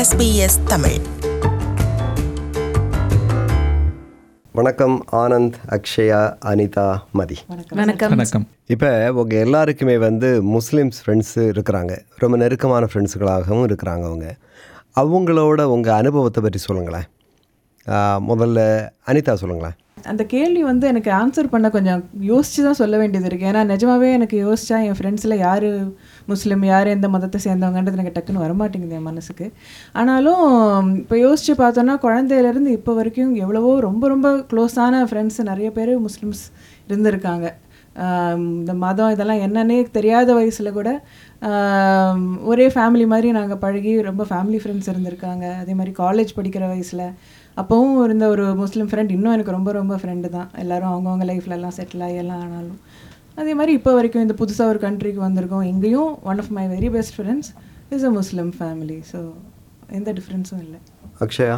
SBS Tamil வணக்கம் ஆனந்த் அக்ஷயா அனிதா மதி வணக்கம் வணக்கம் இப்போ உங்கள் எல்லாருக்குமே வந்து முஸ்லீம்ஸ் ஃப்ரெண்ட்ஸு இருக்கிறாங்க ரொம்ப நெருக்கமான ஃப்ரெண்ட்ஸுகளாகவும் இருக்கிறாங்க அவங்க அவங்களோட உங்கள் அனுபவத்தை பற்றி சொல்லுங்களேன் ஆ, முதல்ல அனிதா சொல்லுங்களேன் அந்த கேள்வி வந்து எனக்கு ஆன்சர் பண்ண கொஞ்சம் யோசிச்சு தான் சொல்ல வேண்டியது இருக்குது ஏன்னா நிஜமாவே எனக்கு யோசிச்சா என் ஃப்ரெண்ட்ஸில் யார் முஸ்லீம் யார் எந்த மதத்தை சேர்ந்தவங்கன்றது எனக்கு டக்குன்னு வரமாட்டேங்குது என் மனசுக்கு ஆனாலும் இப்போ யோசிச்சு பார்த்தோன்னா குழந்தையிலேருந்து இப்போ வரைக்கும் எவ்வளவோ ரொம்ப ரொம்ப க்ளோஸான ஃப்ரெண்ட்ஸ் நிறைய பேர் முஸ்லிம்ஸ் இருந்திருக்காங்க ஆம், இந்த மதம் இதெல்லாம் என்னன்னே தெரியாத வயசில் கூட ஆம், ஒரே ஃபேமிலி மாதிரி நாங்கள் பழகி ரொம்ப ஃபேமிலி ஃப்ரெண்ட்ஸ் இருந்திருக்காங்க அதே மாதிரி காலேஜ் படிக்கிற வயசில் அப்போவும் இருந்த ஒரு முஸ்லீம் ஃப்ரெண்ட் இன்னும் எனக்கு ரொம்ப ரொம்ப ஃப்ரெண்டு தான் எல்லாரும் அவங்கவுங்க லைஃப்ல எல்லாம் செட்டில் ஆகி எல்லாம் ஆனாலும் அதே மாதிரி இப்போ வரைக்கும் இந்த புதுசாக ஒரு கண்ட்ரிக்கு வந்திருக்கோம் இங்கேயும் one of my very best friends is a Muslim family so எந்த டிஃப்ரென்ஸும் இல்லை அக்ஷயா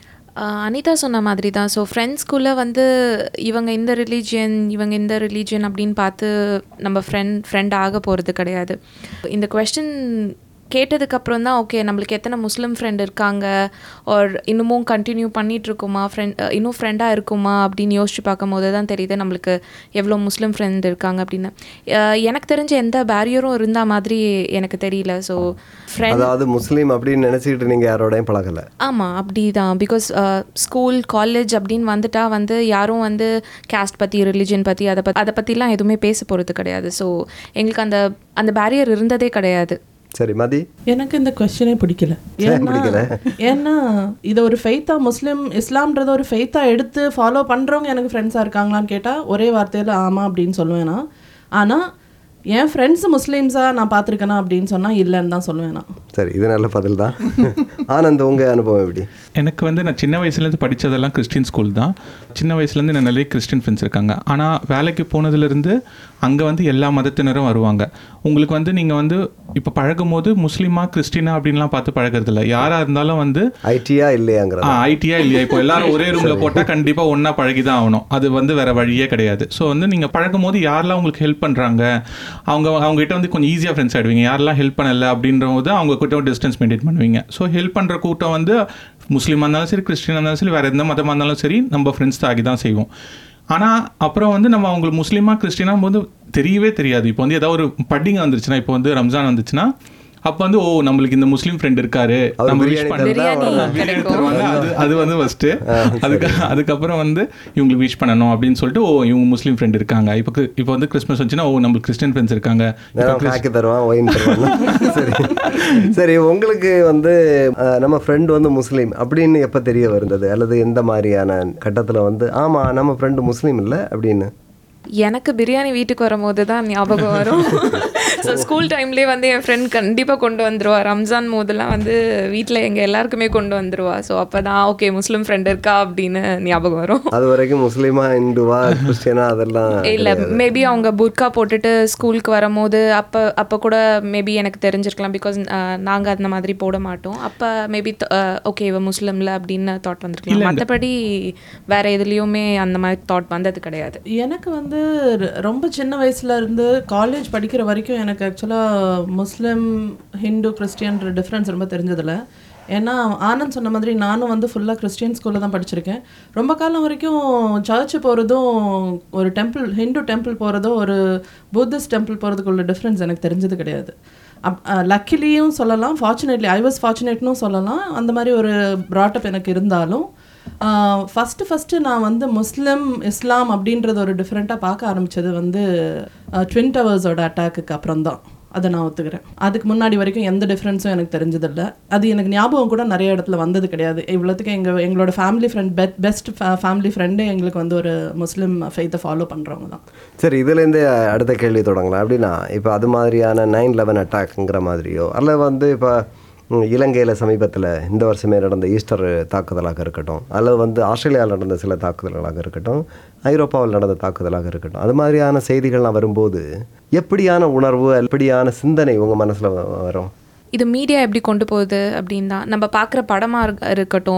ஆஹ் அனிதா சொன்ன மாதிரி தான் ஸோ ஃப்ரெண்ட்ஸ்குள்ளே வந்து இவங்க இந்த ரிலீஜியன் இவங்க இந்த ரிலீஜியன் அப்படின்னு பார்த்து நம்ம ஃப்ரெண்ட் ஃப்ரெண்ட் ஆக போகிறது கிடையாது இந்த கொஸ்டின் கேட்டதுக்கப்புறம் தான் ஓகே நம்மளுக்கு எத்தனை முஸ்லீம் ஃப்ரெண்ட் இருக்காங்க ஆர் இன்னமும் கண்டினியூ பண்ணிட்டு இருக்குமா ஃப்ரெண்ட் இன்னும் ஃப்ரெண்டாக இருக்குமா அப்படின்னு யோசிச்சு பார்க்கும்போது தான் தெரியுது நம்மளுக்கு எவ்வளோ முஸ்லீம் ஃப்ரெண்ட் இருக்காங்க அப்படின்னு ஆஹ் எனக்கு தெரிஞ்ச எந்த பேரியரும் இருந்த மாதிரி எனக்கு தெரியல ஸோ ஃப்ரெண்ட் அதாவது முஸ்லீம் அப்படின்னு நினச்சிக்கிட்டு நீங்கள் யாரோடையும் பழகலை ஆமாம் அப்படி தான் பிகாஸ் ஸ்கூல் காலேஜ் அப்படின்னு வந்துட்டா வந்து யாரும் வந்து கேஸ்ட் பற்றி ரிலிஜன் பற்றி அதை பற்றி அதை பற்றிலாம் எதுவுமே பேச போகிறது கிடையாது ஸோ எங்களுக்கு அந்த அந்த பேரியர் இருந்ததே கிடையாது சரி மதி எனக்கு இந்த கொஸ்டினே பிடிக்கல ஏன்னா பிடிக்கல? ஏன்னா இதை ஒரு ஃபெய்த்தா முஸ்லீம் இஸ்லாம்ன்றத ஒரு ஃபெய்த்தா எடுத்து ஃபாலோ பண்றவங்க எனக்கு ஃப்ரெண்ட்ஸா இருக்காங்களான்னு கேட்டா ஒரே வார்த்தையில ஆமா அப்படின்னு சொல்லுவேன் நான் ஆனா என் ஃப்ரெண்ட்ஸ் முஸ்லீம்ஸா நான் பார்த்துருக்கேனா அப்படின்னு சொன்னா இல்லைன்னு தான் சொல்லுவேன் நான் சரி இது நல்ல பதில் தான் ஆனந்த் உங்கள் அனுபவம் எப்படி எனக்கு வந்து நான் சின்ன வயசுலேருந்து படித்ததெல்லாம் கிறிஸ்டின் ஸ்கூல் தான் சின்ன வயசுலேருந்து நான் நிறைய கிறிஸ்டின் ஃப்ரெண்ட்ஸ் இருக்காங்க ஆனால் வேலைக்கு போனதுலேருந்து அங்கே வந்து எல்லா மதத்தினரும் வருவாங்க உங்களுக்கு வந்து நீங்கள் வந்து இப்போ பழகும் போது முஸ்லீமா கிறிஸ்டினா அப்படின்லாம் பார்த்து பழகிறது இல்லை யாராக இருந்தாலும் வந்து ஐடியா இல்லையாங்கிறது ஐடியா இல்லையா இப்போ எல்லாரும் ஒரே ரூமில் போட்டால் கண்டிப்பாக ஒன்றா பழகி தான் ஆகணும் அது வந்து வேற வழியே கிடையாது ஸோ வந்து நீங்கள் பழகும் போது யாரெல்லாம் உங்களுக்கு ஹெல்ப் பண்ணுறாங்க அவங்க அவங்க கிட்ட வந்து கொஞ்சம் ஈஸியாக ஃப்ரெண்ட்ஸ் ஆயிடுவீங்க யாரெல்லாம் ஹெல்ப் பண்ணல அப்படின்ற போது அவங்க கிட்ட டிஸ்டன்ஸ் மெயின்டைன் பண்ணுவீங்க ஸோ ஹெல்ப் பண்ணுற கூட்டம் வந்து முஸ்லீமாக இருந்தாலும் சரி கிறிஸ்டினாக இருந்தாலும் சரி வேறு எந்த மதமாக இருந்தாலும் சரி நம்ம ஃப்ரெண்ட்ஸ் ஆகி தான் செய்வோம் ஆனால் அப்புறம் வந்து நம்ம அவங்களுக்கு முஸ்லீமா கிறிஸ்டினா போது தெரியவே தெரியாது இப்போ வந்து ஏதாவது ஒரு பண்டிகை வந்துருச்சுன்னா இப்போ வந்து ரம்ஜான் வந்துச்சுன்னா அப்போ வந்து ஓ நம்மளுக்கு இந்த முஸ்லீம் ஃப்ரெண்ட் இருக்காரு அவர் நம்ம பிரியாணி விஷ் பண்ண தந்தா பிரியாணி அவ்வளவுதான். பிரியாணி கிடைக்கும். தருவாங்க அது அது வந்து ஃபர்ஸ்ட்டு அதுக்கு அதுக்கப்புறம் வந்து இவங்களுக்கு விஷ் பண்ணணும் அப்படின்னு சொல்லிட்டு ஓ இவங்க முஸ்லீம் ஃப்ரெண்ட் இருக்காங்க இப்போ கு- இப்போ வந்து கிறிஸ்மஸ் வந்துச்சுன்னா ஓ நம்மளுக்கு கிறிஸ்டியன் ஃப்ரெண்ட்ஸ் இருக்காங்க இப்போ நேரம் பேக்கு தருவான் ஒயின் தருவான் சரி சரி உங்களுக்கு வந்து அஹ், நம்ம ஃப்ரெண்டு வந்து முஸ்லீம் அப்படின்னு எப்போ தெரிய வருந்தது அல்லது எந்த மாதிரியான கட்டத்தில் வந்து ஆமாம் நம்ம ஃப்ரெண்டு முஸ்லீம் இல்லை அப்படின்னு எனக்கு பிரியாணி வீட்டுக்கு வரும்போது தான் ஞாபகம் வரும் ஸோ ஸ்கூல் டைம்லேயே வந்து என் ஃப்ரெண்ட் கண்டிப்பாக கொண்டு வந்துருவா ரம்ஜான் போதெல்லாம் வந்து வீட்டில் எங்கள் எல்லாருக்குமே கொண்டு வந்துருவா ஸோ அப்போ தான் ஓகே முஸ்லீம் ஃப்ரெண்ட் இருக்கா அப்படின்னு ஞாபகம் வரும் அது வரைக்கும் முஸ்லீமா இந்துவா கிறிஸ்டியனா அதெல்லாம் இல்லை மேபி அவங்க புர்கா போட்டுட்டு ஸ்கூலுக்கு வரும்போது அப்போ அப்போ கூட மேபி எனக்கு தெரிஞ்சிருக்கலாம் பிகாஸ் நாங்கள் அந்த மாதிரி போட மாட்டோம் அப்போ மேபி ஓகே இவ முஸ்லீம்ல அப்படின்னு தாட் வந்திருக்கலாம் மற்றபடி வேற எதுலேயுமே அந்த மாதிரி தாட் வந்தது கிடையாது எனக்கு வந்து ர- ரொம்ப சின்ன வயசுல இருந்து காலேஜ் படிக்கிற வரைக்கும் எனக்கு ஆக்சுவலாக முஸ்லீம் ஹிந்து கிறிஸ்டியன்ற டிஃப்ரென்ஸ் ரொம்ப தெரிஞ்சதில்ல ஏன்னா ஆனந்த் சொன்ன மாதிரி நானும் வந்து ஃபுல்லாக கிறிஸ்டியன் ஸ்கூலில் தான் படிச்சிருக்கேன் ரொம்ப காலம் வரைக்கும் சர்ச் போகிறதும் ஒரு டெம்பிள் ஹிந்து டெம்பிள் போகிறதும் ஒரு புத்திஸ்ட் டெம்பிள் போகிறதுக்குள்ள டிஃப்ரென்ஸ் எனக்கு தெரிஞ்சது கிடையாது அப் லக்கிலியும் சொல்லலாம் ஃபார்ச்சுனேட்லி ஐ வாஸ் ஃபார்ச்சுனேட்னும் சொல்லலாம் அந்த மாதிரி ஒரு ப்ராட்டப் எனக்கு இருந்தாலும் ஃபஸ்ட்டு ஃபஸ்ட்டு நான் வந்து முஸ்லிம் இஸ்லாம் அப்படின்றது ஒரு டிஃப்ரெண்ட்டாக பார்க்க ஆரம்பிச்சது வந்து ட்வின் டவர்ஸோட அட்டாக்குக்கு அப்புறம் தான் அதை நான் ஒத்துக்கிறேன் அதுக்கு முன்னாடி வரைக்கும் எந்த டிஃப்ரென்ஸும் எனக்கு தெரிஞ்சதில்ல அது எனக்கு ஞாபகம் கூட நிறைய இடத்துல வந்தது கிடையாது இவ்வளோத்துக்கு எங்கள் எங்களோட family friend bet best family friend எங்களுக்கு வந்து ஒரு முஸ்லீம் ஃபெய்த்தை ஃபாலோ பண்ணுறவங்க தான் சரி இதுலேருந்து அடுத்த கேள்வி தொடங்கலாம் அப்படின்னா இப்போ அது மாதிரியான நைன் லெவன் அட்டாக்ங்கிற மாதிரியோ அல்ல வந்து இப்போ இலங்கையில் சமீபத்தில் இந்த வருஷமே நடந்த ஈஸ்டர் தாக்குதலாக இருக்கட்டும் அல்லது வந்து ஆஸ்திரேலியாவில் நடந்த சில தாக்குதல்களாக இருக்கட்டும் ஐரோப்பாவில் நடந்த தாக்குதலாக இருக்கட்டும் அது மாதிரியான செய்திகள்லாம் வரும்போது எப்படியான உணர்வு எப்படியான சிந்தனை உங்கள் மனசில் வரும் இது மீடியா எப்படி கொண்டு போகுது அப்படின்னு தான் நம்ம பார்க்குற படமாக இருக்கட்டும்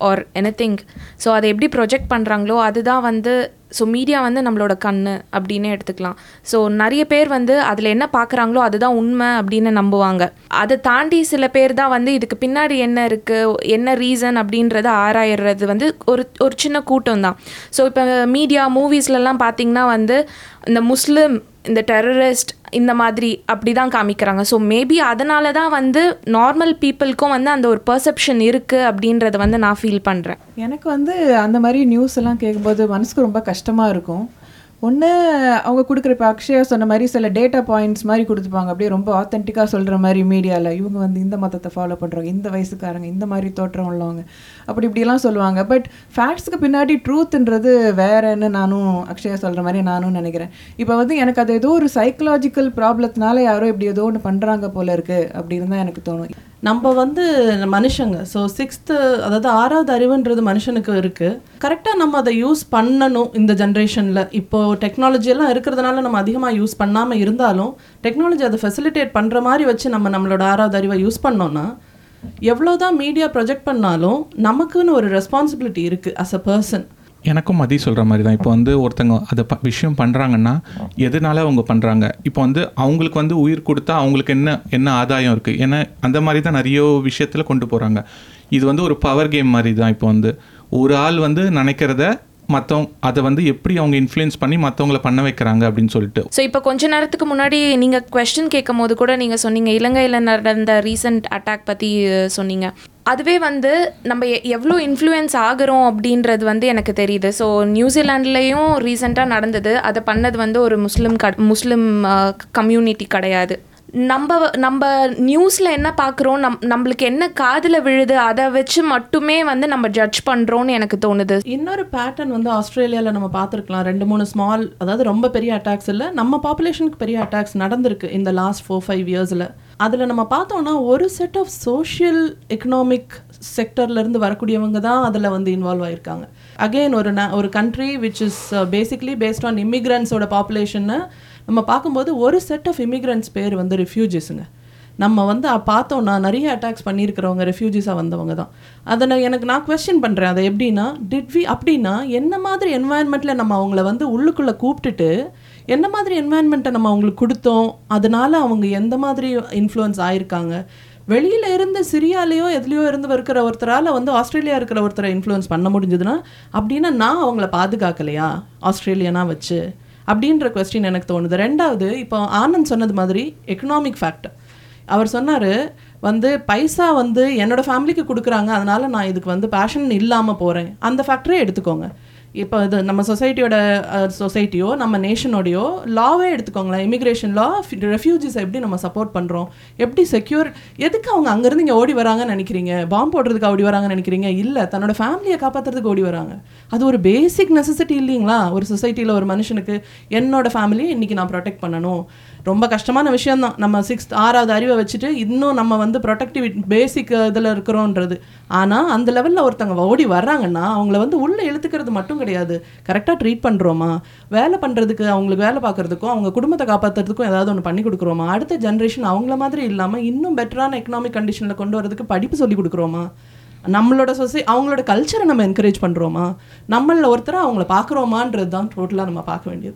ஆர் எனி ஸோ அதை எப்படி ப்ரொஜெக்ட் பண்ணுறாங்களோ அதுதான் வந்து ஸோ மீடியா வந்து நம்மளோட கண்ணு அப்படின்னு எடுத்துக்கலாம் ஸோ நிறைய பேர் வந்து அதில் என்ன பார்க்குறாங்களோ அதுதான் உண்மை அப்படின்னு நம்புவாங்க அதை தாண்டி சில பேர் தான் வந்து இதுக்கு பின்னாடி என்ன இருக்குது என்ன ரீசன் அப்படின்றத ஆராயிறது வந்து ஒரு ஒரு சின்ன கூட்டம் தான் ஸோ இப்போ மீடியா மூவிஸ்லலாம் பார்த்தீங்கன்னா வந்து இந்த முஸ்லிம் இந்த டெரரிஸ்ட் இந்த மாதிரி அப்படி தான் காமிக்கிறாங்க ஸோ மேபி அதனால தான் வந்து நார்மல் பீப்புளுக்கும் வந்து அந்த ஒரு பர்செப்ஷன் இருக்குது அப்படின்றத வந்து நான் ஃபீல் பண்ணுறேன் எனக்கு வந்து அந்த மாதிரி நியூஸ் எல்லாம் கேட்கும்போது மனசுக்கு ரொம்ப கஷ்டமாக இருக்கும் ஒன்று அவங்க கொடுக்குற இப்போ அக்ஷயா சொன்ன மாதிரி சில டேட்டா பாயிண்ட்ஸ் மாதிரி கொடுத்துப்பாங்க அப்படியே ரொம்ப ஆத்தென்டிக்காக சொல்கிற மாதிரி மீடியாவில் இவங்க வந்து இந்த மதத்தை ஃபாலோ பண்ணுறவங்க இந்த வயசுக்காரங்க இந்த மாதிரி தோற்றம் உள்ளவங்க அப்படி இப்படிலாம் சொல்லுவாங்க பட் ஃபேக்ட்ஸ்க்கு பின்னாடி ட்ரூத்ன்றது வேறன்னு நானும் அக்ஷயா சொல்கிற மாதிரி நானும் நினைக்கிறேன் இப்போ வந்து எனக்கு அது ஏதோ ஒரு சைக்கலாஜிக்கல் ப்ராப்ளத்தினால யாரோ இப்படி ஏதோ ஒன்று பண்ணுறாங்க போல இருக்குது அப்படின்னு தான் எனக்கு தோணும் நம்ம வந்து மனுஷங்க ஸோ சிக்ஸ்த்து அதாவது ஆறாவது அறிவுன்றது மனுஷனுக்கு இருக்குது கரெக்டாக நம்ம அதை யூஸ் பண்ணணும் இந்த ஜென்ரேஷனில் இப்போது டெக்னாலஜி எல்லாம் இருக்கிறதுனால நம்ம அதிகமாக யூஸ் பண்ணாமல் இருந்தாலும் டெக்னாலஜி அதை ஃபெசிலிட்டேட் பண்ணுற மாதிரி வச்சு நம்ம நம்மளோட ஆறாவது அறிவை யூஸ் பண்ணோன்னா எவ்வளோதான் மீடியா ப்ரொஜெக்ட் பண்ணாலும் நமக்குன்னு ஒரு ரெஸ்பான்சிபிலிட்டி இருக்குது அஸ் அ பர்சன் எனக்கும் மதி சொல்கிற மாதிரி தான் இப்போ வந்து ஒருத்தங்க அதை ப விஷயம் பண்ணுறாங்கன்னா எதனால அவங்க பண்ணுறாங்க இப்போ வந்து அவங்களுக்கு வந்து உயிர் கொடுத்தா அவங்களுக்கு என்ன என்ன ஆதாயம் இருக்குது ஏன்னா அந்த மாதிரி தான் நிறைய விஷயத்தில் கொண்டு போகிறாங்க இது வந்து ஒரு பவர் கேம் மாதிரி தான் இப்போ வந்து ஒரு ஆள் வந்து நினைக்கிறத மற்றவங்க அதை வந்து எப்படி அவங்க இன்ஃப்ளூயன்ஸ் பண்ணி மற்றவங்கள பண்ண வைக்கிறாங்க அப்படின்னு சொல்லிட்டு ஸோ இப்போ கொஞ்ச நேரத்துக்கு முன்னாடி நீங்கள் கொஸ்டின் கேட்கும் போது கூட நீங்கள் சொன்னீங்க இலங்கையில் நடந்த ரீசன்ட் அட்டாக் பற்றி சொன்னீங்க அதுவே வந்து நம்ம எ- எவ்வளோ இன்ஃப்ளூயன்ஸ் ஆகுறோம் அப்படின்றது வந்து எனக்கு தெரியுது ஸோ நியூசிலாண்ட்லேயும் ரீசெண்டாக நடந்தது அதை பண்ணது வந்து ஒரு முஸ்லீம் க முஸ்லீம் கம்யூனிட்டி கிடையாது நம்ம நம்ம நியூஸில் என்ன பார்க்குறோம் நம் நம்மளுக்கு என்ன காதில் விழுது அதை வச்சு மட்டுமே வந்து நம்ம ஜட்ஜ் பண்ணுறோன்னு எனக்கு தோணுது இன்னொரு பேட்டர்ன் வந்து ஆஸ்திரேலியாவில் நம்ம பார்த்துருக்கலாம் ரெண்டு மூணு ஸ்மால் அதாவது ரொம்ப பெரிய அட்டாக்ஸ் இல்லை நம்ம பாப்புலேஷனுக்கு பெரிய அட்டாக்ஸ் நடந்திருக்கு இந்த லாஸ்ட் ஃபோர் ஃபைவ் இயர்ஸில் அதில் நம்ம பார்த்தோம்னா ஒரு செட் ஆஃப் சோஷியல் எக்கனாமிக் செக்டர்லேருந்து வரக்கூடியவங்க தான் அதில் வந்து இன்வால்வ் ஆயிருக்காங்க அகெயின் ஒரு ந ஒரு country which is basically based on இமிக்ரன்ஸோட பாப்புலேஷன்னு நம்ம பார்க்கும்போது ஒரு செட் ஆஃப் இமிக்ரன்ஸ் பேர் வந்து ரிஃப்யூஜிஸுங்க நம்ம வந்து அ- பார்த்தோம்னா நிறைய அட்டாக்ஸ் பண்ணியிருக்கிறவங்க ரெஃப்யூஜிஸாக வந்தவங்க தான் அதை நான் எனக்கு நான் கொஸ்டின் பண்ணுறேன் அதை எப்படின்னா டிட் வி அப்படின்னா என்ன மாதிரி என்வாயன்மெண்ட்டில் நம்ம அவங்கள வந்து உள்ளுக்குள்ளே கூப்பிட்டுட்டு என்ன மாதிரி என்வாயன்மெண்ட்டை நம்ம அவங்களுக்கு கொடுத்தோம் அதனால அவங்க எந்த மாதிரி இன்ஃப்ளூயன்ஸ் ஆயிருக்காங்க வெளியில இருந்து சிரியாலேயோ எதுலேயோ இருந்து இருக்கிற ஒருத்தரால் வந்து ஆஸ்திரேலியா இருக்கிற ஒருத்தரை இன்ஃப்ளூயன்ஸ் பண்ண முடிஞ்சதுன்னா அப்படின்னா நான் அவங்கள பாதுகாக்கலையா ஆஸ்திரேலியனா வச்சு அப்படின்ற கொஸ்டின் எனக்கு தோணுது ரெண்டாவது இப்போ ஆனந்த் சொன்னது மாதிரி எக்கனாமிக் ஃபேக்டர் அவர் சொன்னார் வந்து பைசா வந்து என்னோட ஃபேமிலிக்கு கொடுக்குறாங்க அதனால நான் இதுக்கு வந்து பேஷன் இல்லாமல் போகிறேன் அந்த ஃபேக்டரே எடுத்துக்கோங்க இப்போ இது நம்ம சொசைட்டியோட சொசைட்டியோ நம்ம நேஷனோடையோ லாவே எடுத்துக்கோங்களேன் இமிக்ரேஷன் லா ரெஃப்யூஜிஸை எப்படி நம்ம சப்போர்ட் பண்ணுறோம் எப்படி செக்யூர் எதுக்கு அவங்க அங்கேருந்து இங்கே ஓடி வராங்கன்னு நினைக்கிறீங்க பாம்பு போடுறதுக்கு ஓடி வராங்கன்னு நினைக்கிறீங்க இல்லை தன்னோட ஃபேமிலியை காப்பாற்றுறதுக்கு ஓடி வராங்க அது ஒரு பேசிக் நெசசிட்டி இல்லைங்களா ஒரு சொசைட்டியில் ஒரு மனுஷனுக்கு என்னோட ஃபேமிலியை இன்றைக்கி நான் ப்ரொடெக்ட் பண்ணணும் ரொம்ப கஷ்டமான விஷயம்தான் நம்ம சிக்ஸ்த் ஆறாவது அறிவை வச்சுட்டு இன்னும் நம்ம வந்து ப்ரொடெக்டிவ் பேசிக் இதில் இருக்கிறோன்றது ஆனால் அந்த லெவலில் ஒருத்தங்க ஓடி வர்றாங்கன்னா அவங்கள வந்து உள்ளே இழுத்துக்கிறது மட்டும் கிடையாது கரெக்டாக ட்ரீட் பண்ணுறோமா வேலை பண்ணுறதுக்கு அவங்களுக்கு வேலை பார்க்குறதுக்கும் அவங்க குடும்பத்தை காப்பாற்றுறதுக்கும் ஏதாவது ஒன்று பண்ணி கொடுக்குறோமா அடுத்த ஜென்ரேஷன் அவங்கள மாதிரி இல்லாமல் இன்னும் பெட்டரான எக்கனாமிக் கண்டிஷனில் கொண்டு வரதுக்கு படிப்பு சொல்லி கொடுக்குறோமா நம்மளோட சொசை அவங்களோட கல்ச்சரை நம்ம என்கரேஜ் பண்ணுறோமா நம்மள ஒருத்தரை அவங்கள பார்க்குறோமான்றது தான் டோட்டலாக நம்ம பார்க்க வேண்டியது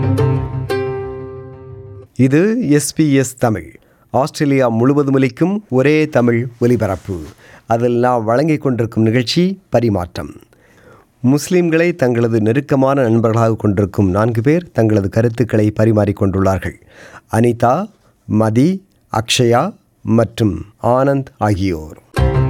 இது எஸ்பிஎஸ் தமிழ் ஆஸ்திரேலியா முழுவதும் ஒலிக்கும் ஒரே தமிழ் ஒலிபரப்பு அதில் நாம் வழங்கிக் கொண்டிருக்கும் நிகழ்ச்சி பரிமாற்றம் முஸ்லிம்களை தங்களது நெருக்கமான நண்பர்களாக கொண்டிருக்கும் நான்கு பேர் தங்களது கருத்துக்களை பரிமாறிக்கொண்டுள்ளார்கள் அனிதா மதி அக்ஷயா மற்றும் ஆனந்த் ஆகியோர்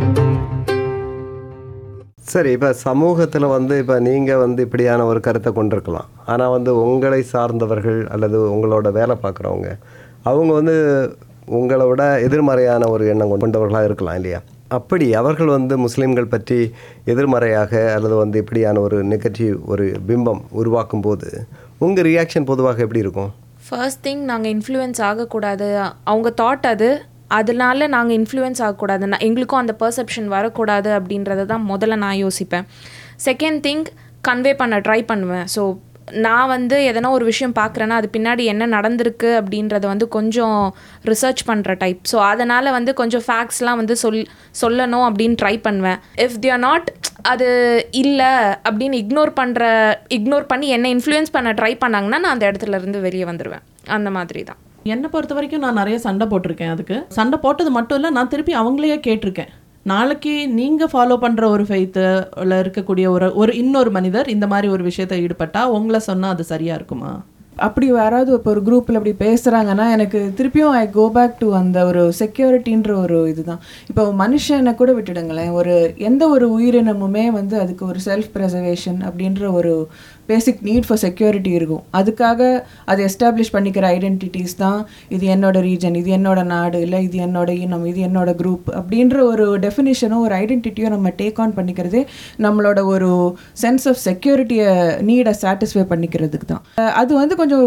சரி இப்போ சமூகத்தில் வந்து இப்போ நீங்கள் வந்து இப்படியான ஒரு கருத்தை கொண்டிருக்கலாம் ஆனால் வந்து உங்களை சார்ந்தவர்கள் அல்லது உங்களோட வேலை பார்க்குறவங்க அவங்க வந்து உங்களை விட எதிர்மறையான ஒரு எண்ணம் கொண்டவர்களாக இருக்கலாம் இல்லையா அப்படி அவர்கள் வந்து முஸ்லீம்கள் பற்றி எதிர்மறையாக அல்லது வந்து இப்படியான ஒரு நெகட்டிவ் ஒரு பிம்பம் உருவாக்கும் போது உங்கள் ரியாக்ஷன் பொதுவாக எப்படி இருக்கும் ஃபர்ஸ்ட் திங் நாங்கள் இன்ஃப்ளூயன்ஸ் ஆகக்கூடாது அவங்க தாட் அது அதனால நாங்கள் இன்ஃப்ளூயன்ஸ் ஆகக்கூடாது நான் எங்களுக்கும் அந்த பர்செப்ஷன் வரக்கூடாது அப்படின்றத தான் முதல்ல நான் யோசிப்பேன் செகண்ட் திங் கன்வே பண்ண ட்ரை பண்ணுவேன் ஸோ நான் வந்து எதனா ஒரு விஷயம் பார்க்குறேன்னா அது பின்னாடி என்ன நடந்திருக்கு அப்படின்றத வந்து கொஞ்சம் ரிசர்ச் பண்ணுற டைப் ஸோ அதனால் வந்து கொஞ்சம் ஃபேக்ட்ஸ்லாம் வந்து சொல் சொல்லணும் அப்படின்னு ட்ரை பண்ணுவேன் இஃப் they are நாட் அது இல்லை அப்படின்னு இக்னோர் பண்ணுற இக்னோர் பண்ணி என்னை இன்ஃப்ளூயன்ஸ் பண்ண ட்ரை பண்ணாங்கன்னா நான் அந்த இடத்துல இருந்து வெளியே வந்துடுவேன் அந்த மாதிரி தான் என்னை பொறுத்த வரைக்கும் நான் நிறைய சண்டை போட்டிருக்கேன் அதுக்கு சண்டை போட்டது மட்டும் இல்லை நான் திருப்பி அவங்களையே கேட்டிருக்கேன் நாளைக்கு நீங்கள் ஃபாலோ பண்ணுற ஒரு ஃபெய்த்தில் இருக்கக்கூடிய ஒரு ஒரு இன்னொரு மனிதர் இந்த மாதிரி ஒரு விஷயத்தை ஈடுபட்டா உங்களை சொன்னால் அது சரியாக இருக்குமா அப்படி யாராவது இப்போ ஒரு குரூப்பில் அப்படி பேசுகிறாங்கன்னா எனக்கு திருப்பியும் ஐ கோ பேக் டு அந்த ஒரு செக்யூரிட்டின்ற ஒரு இதுதான் இப்போ மனுஷனை கூட விட்டுடுங்களேன் ஒரு எந்த ஒரு உயிரினமுமே வந்து அதுக்கு ஒரு செல்ஃப் ப்ரெசர்வேஷன் அப்படின்ற ஒரு பேசிக் நீட் ஃபார் செக்யூரிட்டி இருக்கும் அதுக்காக அது எஸ்டாப்ளிஷ் பண்ணிக்கிற ஐடென்டிட்டிஸ் தான் இது என்னோட ரீஜன் இது என்னோட நாடு இல்லை இது என்னோட இனம் இது என்னோட குரூப் அப்படின்ற ஒரு டெஃபினிஷனும் ஒரு ஐடென்டிட்டியும் நம்ம டேக் ஆன் பண்ணிக்கிறதே நம்மளோட ஒரு சென்ஸ் ஆஃப் செக்யூரிட்டியை நீடை சாட்டிஸ்ஃபை பண்ணிக்கிறதுக்கு தான் அஹ் அது வந்து கொஞ்சம்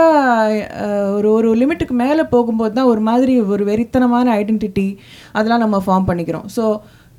ஓவராக ஒரு ஒரு லிமிட்டுக்கு மேலே போகும்போது தான் ஒரு மாதிரி ஒரு வெறித்தனமான ஐடென்டிட்டி அதெல்லாம் நம்ம ஃபார்ம் பண்ணிக்கிறோம் ஸோ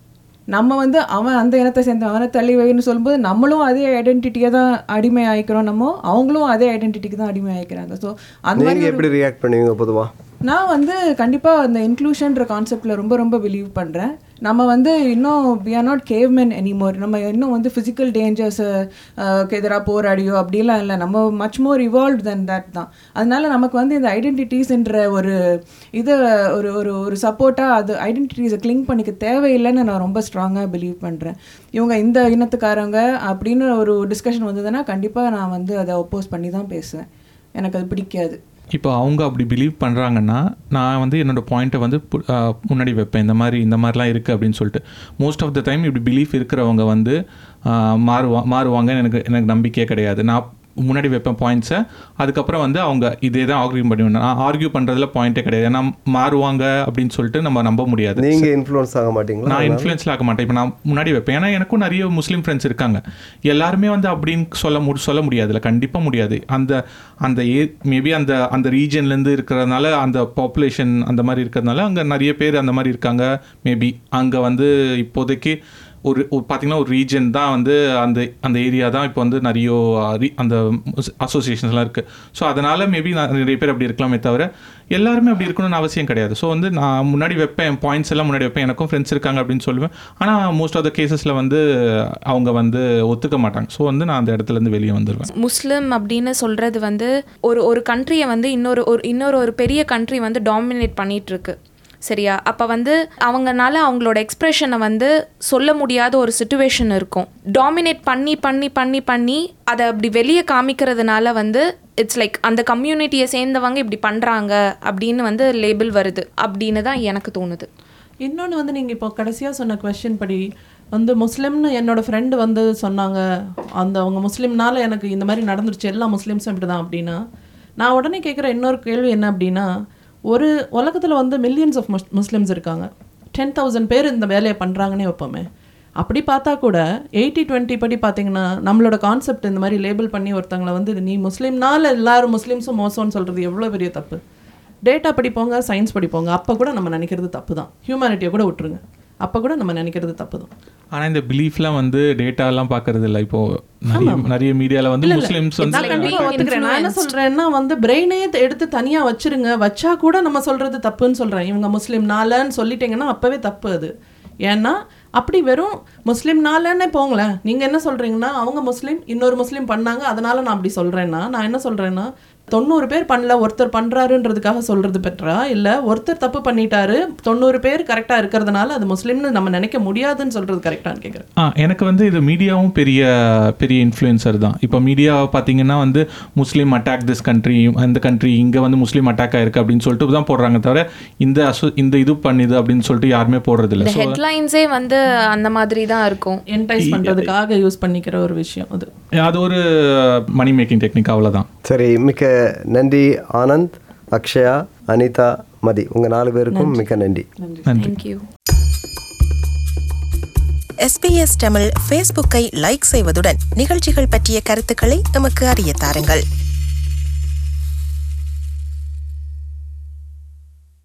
நம்ம வந்து அவன் அந்த இனத்தை சேர்ந்த அவனை தள்ளி வைன்னு சொல்லும்போது நம்மளும் அதே ஐடென்டிட்டியை தான் அடிமை ஆயிக்கிறோம் நம்ம அவங்களும் அதே ஐடென்டிட்டிக்கு தான் அடிமை ஆயிக்கிறாங்க ஸோ அந்த மாதிரி நீங்கள் எப்படி ரியாக்ட் பண்ணுவீங்க பொதுவாக நான் வந்து கண்டிப்பாக அந்த இன்க்ளூஷன்ற கான்செப்டில் ரொம்ப ரொம்ப பிலீவ் பண்ணுறேன் நம்ம வந்து இன்னும் we are not cavemen anymore நம்ம இன்னும் வந்து ஃபிசிக்கல் டேஞ்சர்ஸை எதிராக போராடியோ அப்படிலாம் இல்லை நம்ம much more evolve then that தான் அதனால நமக்கு வந்து இந்த ஐடென்டிட்டிஸ்ன்ற ஒரு இதை ஒரு ஒரு ஒரு சப்போர்ட்டாக அது ஐடென்டிட்டிஸை கிளிங் பண்ணிக்க தேவையில்லைன்னு நான் ரொம்ப ஸ்ட்ராங்காக பிலீவ் பண்ணுறேன் இவங்க இந்த இனத்துக்காரங்க அப்படின்னு ஒரு டிஸ்கஷன் வந்ததுன்னா கண்டிப்பாக நான் வந்து அதை ஒப்போஸ் பண்ணி தான் பேசுவேன் எனக்கு அது பிடிக்காது இப்போ அவங்க அப்படி பிலீவ் பண்ணுறாங்கன்னா நான் வந்து என்னோட பாயிண்ட்டை வந்து பு- ஆஹ் முன்னாடி வைப்பேன் இந்த மாதிரி இந்த மாதிரிலாம் இருக்குது அப்படின்னு சொல்லிட்டு மோஸ்ட் ஆஃப் த டைம் இப்படி பிலீஃப் இருக்கிறவங்க வந்து ஆஹ் மாறுவா மாறுவாங்கன்னு எனக்கு எனக்கு நம்பிக்கையே கிடையாது நான் முன்னாடி வைப்பேன் பாயிண்ட்ஸை அதுக்கப்புறம் வந்து அவங்க இதே தான் ஆர்கியூ பண்ணுவேன் நான் ஆர்கியூ பண்ணுறதுல பாயிண்ட்டே கிடையாது ஏன்னா மாறுவாங்க அப்படின்னு சொல்லிட்டு நம்ம நம்ப முடியாது நீங்கள் இன்ஃப்ளூயன்ஸ் ஆக மாட்டீங்களா நான் இன்ஃப்ளூயன்ஸில் ஆக மாட்டேன் இப்போ நான் முன்னாடி வைப்பேன் ஏன்னா எனக்கும் நிறைய முஸ்லீம் ஃப்ரெண்ட்ஸ் இருக்காங்க எல்லாருமே வந்து அப்படின்னு சொல்ல மு சொல்ல முடியாதுல்ல கண்டிப்பாக முடியாது அந்த அந்த ஏ மேபி அந்த அந்த ரீஜன்லேருந்து இருக்கிறதுனால அந்த பாப்புலேஷன் அந்த மாதிரி இருக்கிறதுனால அங்கே நிறைய பேர் அந்த மாதிரி இருக்காங்க மேபி அங்கே வந்து இப்போதைக்கு ஒரு ஒரு பார்த்தீங்கன்னா ஒரு ரீஜன் தான் வந்து அந்த அந்த ஏரியா தான் இப்போ வந்து நிறைய அஹ், re- அந்த அசோசியேஷன்ஸ்லாம் இருக்குது ஸோ அதனால் மேபி நிறைய பேர் அப்படி இருக்கலாமே தவிர எல்லாருமே அப்படி இருக்கணும்னு அவசியம் கிடையாது ஸோ வந்து நான் முன்னாடி வைப்பேன் பாயிண்ட்ஸ் எல்லாம் முன்னாடி வைப்பேன் எனக்கும் ஃப்ரெண்ட்ஸ் இருக்காங்க அப்படின்னு சொல்லுவேன் ஆனால் மோஸ்ட் ஆஃப் த கேசஸில் வந்து அவங்க வந்து ஒத்துக்க மாட்டாங்க ஸோ வந்து நான் அந்த இடத்துலேருந்து வெளியே வந்துடுவேன் முஸ்லிம் அப்படின்னு சொல்கிறது வந்து ஒரு ஒரு கண்ட்ரியை வந்து இன்னொரு ஒரு இன்னொரு ஒரு பெரிய கண்ட்ரி வந்து டாமினேட் பண்ணிட்டு இருக்கு சரியா அப்போ வந்து அவங்கனால அவங்களோட எக்ஸ்ப்ரெஷனை வந்து சொல்ல முடியாத ஒரு சுச்சுவேஷன் இருக்கும் டாமினேட் பண்ணி பண்ணி பண்ணி பண்ணி அதை அப்படி வெளியே காமிக்கிறதுனால வந்து இட்ஸ் லைக் அந்த கம்யூனிட்டியை சேர்ந்தவங்க இப்படி பண்ணுறாங்க அப்படின்னு வந்து லேபிள் வருது அப்படின்னு தான் எனக்கு தோணுது இன்னொன்று வந்து நீங்கள் இப்போ கடைசியாக சொன்ன கொஸ்டின் படி வந்து முஸ்லீம்னு என்னோட ஃப்ரெண்டு வந்து சொன்னாங்க அந்த அவங்க முஸ்லீம்னால எனக்கு இந்த மாதிரி நடந்துருச்சு எல்லா முஸ்லீம்ஸும் இப்படி தான் அப்படின்னா நான் உடனே கேட்குற இன்னொரு கேள்வி என்ன அப்படின்னா ஒரு உலகத்தில் வந்து மில்லியன்ஸ் ஆஃப் முஸ்லிம்ஸ் இருக்காங்க டென் தௌசண்ட் பேர் இந்த வேலையை பண்ணுறாங்கன்னே வைப்போமே அப்படி பார்த்தா கூட எயிட்டி டுவெண்ட்டி படி பார்த்தீங்கன்னா நம்மளோட கான்செப்ட் இந்த மாதிரி லேபிள் பண்ணி ஒருத்தங்களை வந்து நீ முஸ்லீம்னால எல்லாரும் முஸ்லீம்ஸும் மோசம்னு சொல்கிறது எவ்வளோ பெரிய தப்பு டேட்டா படிப்போங்க சயின்ஸ் படிப்போங்க அப்போ கூட நம்ம நினைக்கிறது தப்பு தான் ஹியூமனிட்டியை கூட விட்டுருங்க அப்போ கூட நம்ம நினைக்கிறது தப்பு தான் ஆனால் இந்த பிலீஃப்லாம் வந்து டேட்டாலாம் பார்க்கறது இல்லை இப்போ நிறைய நிறைய மீடியாவில் வந்து முஸ்லிம்ஸ் வந்து நான் கண்டிப்பா ஒத்துக்கிறேன் நான் என்ன சொல்றேன்னா வந்து பிரெயினே எடுத்து தனியா வச்சிருங்க வச்சா கூட நம்ம சொல்றது தப்புன்னு சொல்றேன் இவங்க முஸ்லீம்னாலன்னு சொல்லிட்டீங்கன்னா அப்பவே தப்பு அது ஏன்னா அப்படி வெறும் முஸ்லீம்னாலன்னே போங்களேன் நீங்க என்ன சொல்றீங்கன்னா அவங்க முஸ்லீம் இன்னொரு முஸ்லீம் பண்ணாங்க அதனால நான் அப்படி சொல்றேன்னா நான் என்ன சொல்றேன்னா தொண்ணூறு பேர் பண்ணல ஒருத்தர் பண்றாருன்றதுக்காக சொல்றது பெற்றா இல்ல ஒருத்தர் தப்பு பண்ணிட்டாரு தொண்ணூறு பேர் கரெக்டா இருக்கிறதுனால அது முஸ்லீம்னு நம்ம நினைக்க முடியாதுன்னு சொல்றது கரெக்டான்னு கேக்குறேன் ஆ எனக்கு வந்து இது மீடியாவும் பெரிய பெரிய இன்ஃப்ளூயன்சர் தான் இப்போ மீடியா பார்த்தீங்கன்னா வந்து முஸ்லீம் அட்டாக் திஸ் கண்ட்ரி அந்த கண்ட்ரி இங்கே வந்து முஸ்லீம் அட்டாக் ஆயிருக்கு அப்படின்னு சொல்லிட்டு தான் போடுறாங்க தவிர இந்த அசோ இந்த இது பண்ணுது அப்படின்னு சொல்லிட்டு யாருமே போடுறதில்ல இந்த ஸோ ஹெட்லைன்ஸே வந்து அந்த மாதிரி தான் இருக்கும் என்டைஸ் பண்றதுக்காக யூஸ் பண்ணிக்கிற ஒரு விஷயம் அது அது ஒரு மணி மேக்கிங் டெக்னிக் அவ்வளோதான் சரி மிக்க நன்றி ஆனந்த் அக்ஷயா அனிதா மதி உங்கள் நாலு பேருக்கும் மிக்க நன்றி நன்றி தேங்க்யூ எஸ்பிஎஸ் தமிழ் ஃபேஸ்புக்கை லைக் செய்வதுடன் நிகழ்ச்சிகள் பற்றிய கருத்துக்களை எமக்கு அறிய தாருங்கள்